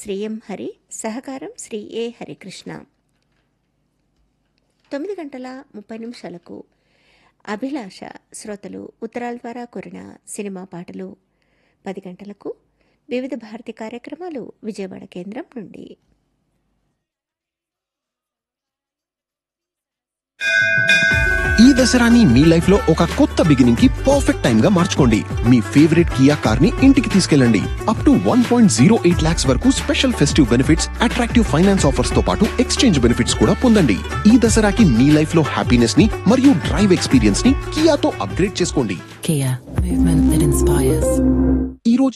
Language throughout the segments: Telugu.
శ్రీ ఎం హరి సహకారం శ్రీ ఏ హరికృష్ణ తొమ్మిది గంటల ముప్పై నిమిషాలకు అభిలాష శ్రోతలు ఉత్తరాల ద్వారా కోరిన సినిమా పాటలు పది గంటలకు వివిధ భారతి కార్యక్రమాలు విజయవాడ కేంద్రం నుండి ఈ దసరాని మీ లైఫ్ లో ఒక కొత్త బిగినింగ్ కి పర్ఫెక్ట్ టైం గా మార్చుకోండి మీ ఫేవరెట్ కియా కార్ ని ఇంటికి తీసుకెళ్ళండి up to one point zero eight lakhs వరకు special festive benefits attractive finance offers తో పాటు ఎక్స్చేంజ్ బెనిఫిట్స్ కూడా పొందండి ఈ దసరాకి మీ లైఫ్ లో హ్యాపీనెస్ ని మరియు డ్రైవ్ ఎక్స్పీరియన్స్ ని కియాతో అప్గ్రేడ్ చేసుకోండి Kia, movement that inspires. ఈ రోజు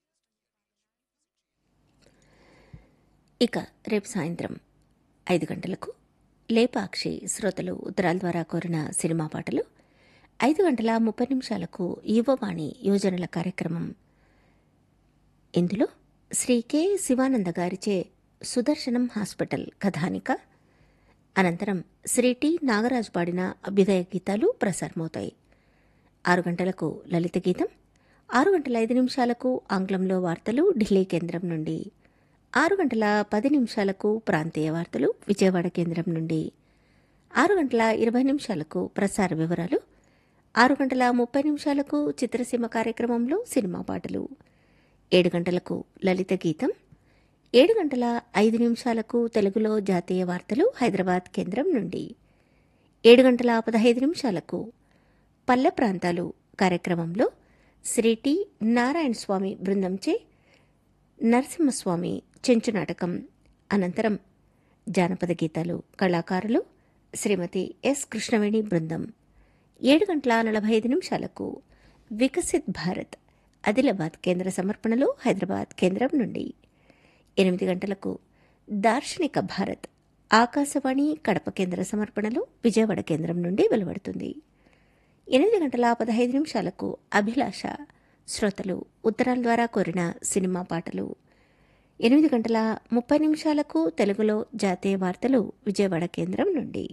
ఇక రేపు సాయంత్రం ఐదు గంటలకు లేపాక్షి శ్రోతలు ఉత్తరాల ద్వారా కోరిన సినిమా పాటలు ఐదు గంటల ముప్పై నిమిషాలకు యువవాణి యోజనల కార్యక్రమం ఇందులో శ్రీ కె శివానంద గారిచే సుదర్శనం హాస్పిటల్ కథానిక అనంతరం శ్రీ టి నాగరాజు పాడిన అభ్యుదయ గీతాలు ప్రసారమవుతాయి ఆరు గంటలకు లలిత గీతం ఆరు గంటల ఐదు నిమిషాలకు ఆంగ్లంలో వార్తలు ఢిల్లీ కేంద్రం నుండి ఆరు గంటల పది నిమిషాలకు ప్రాంతీయ వార్తలు విజయవాడ కేంద్రం నుండి ఆరు గంటల ఇరవై నిమిషాలకు ప్రసార వివరాలు ఆరు గంటల ముప్పై నిమిషాలకు చిత్రసీమ కార్యక్రమంలో సినిమా పాటలు ఏడు గంటలకు లలిత గీతం ఏడు గంటల ఐదు నిమిషాలకు తెలుగులో జాతీయ వార్తలు హైదరాబాద్ కేంద్రం నుండి ఏడు గంటల పదహైదు నిమిషాలకు పల్లె ప్రాంతాలు కార్యక్రమంలో శ్రీ టి నారాయణ స్వామి బృందంచే నరసింహస్వామి చెంచు నాటకం అనంతరం జానపద గీతాలు కళాకారులు శ్రీమతి ఎస్ కృష్ణవేణి బృందం ఏడు గంటల నలభై ఐదు నిమిషాలకు వికసిత్ భారత్ ఆదిలాబాద్ కేంద్ర సమర్పణలో హైదరాబాద్ కేంద్రం నుండి ఎనిమిది గంటలకు దార్శనిక భారత్ ఆకాశవాణి కడప కేంద్ర సమర్పణలో విజయవాడ కేంద్రం నుండి వెలువడుతుంది ఎనిమిది గంటల పదహైదు నిమిషాలకు అభిలాష శ్రోతలు ఉత్తరాల ద్వారా కోరిన సినిమా పాటలు ఎనిమిది గంటల ముప్పై నిమిషాలకు తెలుగులో జాతీయ వార్తలు విజయవాడ కేంద్రం నుండి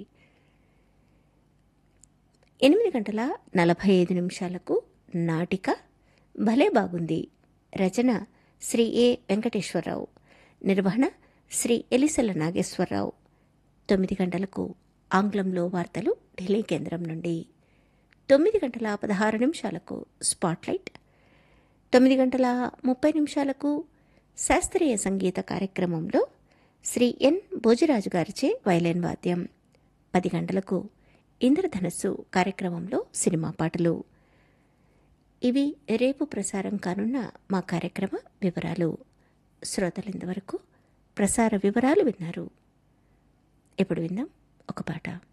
ఎనిమిది గంటల నలభై ఐదు నిమిషాలకు నాటిక భలే బాగుంది రచన శ్రీ ఏ వెంకటేశ్వరరావు నిర్వహణ శ్రీ ఎలిసల నాగేశ్వరరావు తొమ్మిది గంటలకు ఆంగ్లంలో వార్తలు ఢిల్లీ కేంద్రం నుండి తొమ్మిది గంటల పదహారు నిమిషాలకు స్పాట్లైట్ తొమ్మిది గంటల ముప్పై నిమిషాలకు శాస్త్రీయ సంగీత కార్యక్రమంలో శ్రీ ఎన్ భోజరాజు గారిచే వైలెన్ వాద్యం పది గంటలకు ఇంద్రధనస్సు కార్యక్రమంలో సినిమా పాటలు ఇవి రేపు ప్రసారం కానున్న మా కార్యక్రమ వివరాలు శ్రోతలు ఇంతవరకు ప్రసార వివరాలు విన్నారు ఇప్పుడు విందాం ఒక పాట